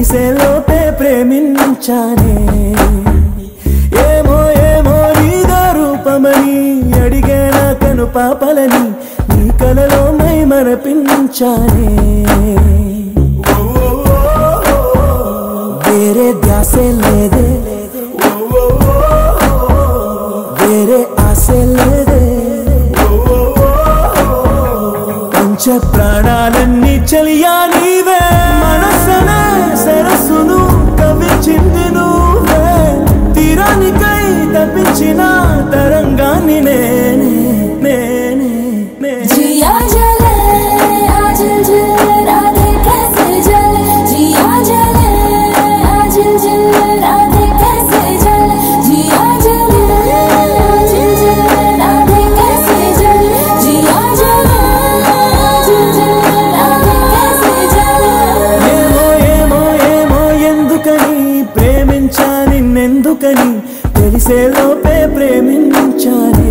తెలిసే లోపే ప్రేమించానే ఏమో ఏమో నీదో రూపమని అడిగే నా కను పాపలని నీ కలలో మై మరపించానే వేరే ధ్యాసే లేదే వేరే ఆశే లేదే పంచ ప్రాణాలన్నీ చలియా నీవే మనసనే సరస్సును కవిచింది నువ్వే తీరానికై తప్పించిన తరంగాన్ని నేనే నేనే నేనే जिया जले आजल जल राधे कैसे जले जिया जले आजल जल राधे कैसे जले जिया जले आजल जल राधे कैसे जले जिया जले आजल जल राधे कैसे जले ఏమో ఏమో ఏమో ఎందుకని ప్రేమించా నిన్నెందుకని తెలిసే లోపే ప్రేమించానే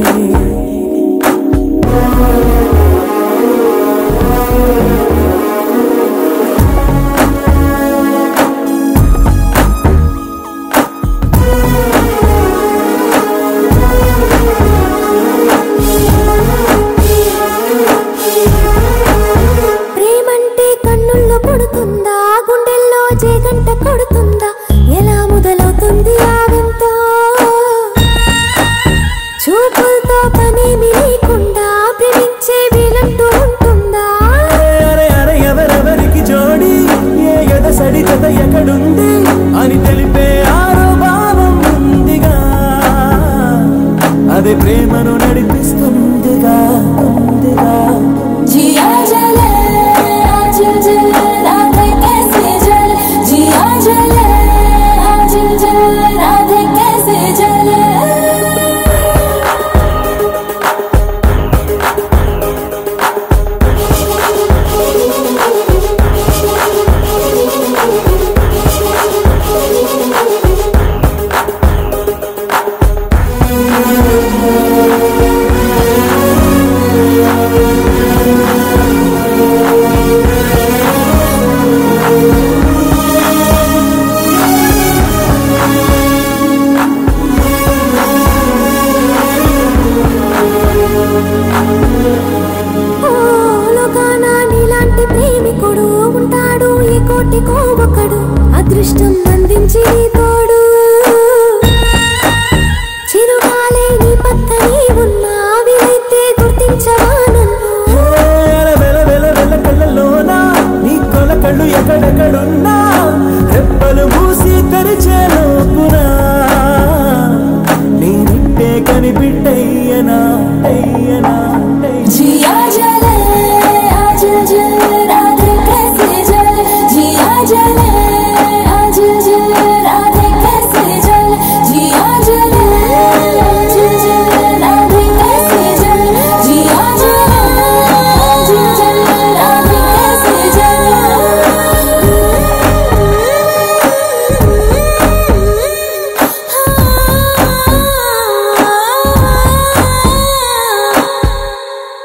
ప్రేమంటే కన్నుల్లో పుడుతుందా గుండెల్లో జేగంట కొడుతుందా ఎలా మొదలవుతుంది ఆ వింత చూపులతో పనేమి లేకుండా ప్రేమించే వీలంటూ ఉంటుందా అరే అరే ఎవరెవరికి జోడి ఏ ఎద సడి జత ఎక్కడుంది అని తెలిపే ఆరో భావం ఉందిగా అదే ప్రేమను నడిపిస్తుందిగా ఉందిగా जिया जले आजल जल राधे कैसे जले जिया जले आजल जल राधे कैसे जले ఓ లోకాన నీలాంటి ప్రేమికుడు ఉంటాడు ఈ కోటికో ఒకడు అదృష్టం అందించి నీ తోడు చిరుగాలే నీ పక్కనే ఉన్నా వీలైతే గుర్తించవా నన్ను అర వెల వెల వెల కళ్ళలోనా నీ కొల కళ్ళు ఎక్కడెక్కడున్నా రెప్పలు మూసి తెరిచే లోపునా నేనిట్టే కనిపిట్టయ్యనా అయ్యనా जिया जले आजल जल राधे कैसे जले जिया जले आजल जल राधे कैसे जले जिया जले आजल जल राधे कैसे जले जिया जले आजल जल राधे कैसे जले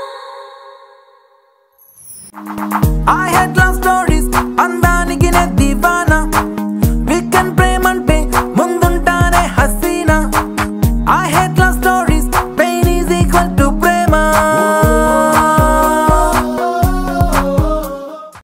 I had love stories అందానికి నే దివానా వీకెండ్ ప్రేమంటే ముందుంటానే హసీనా I had love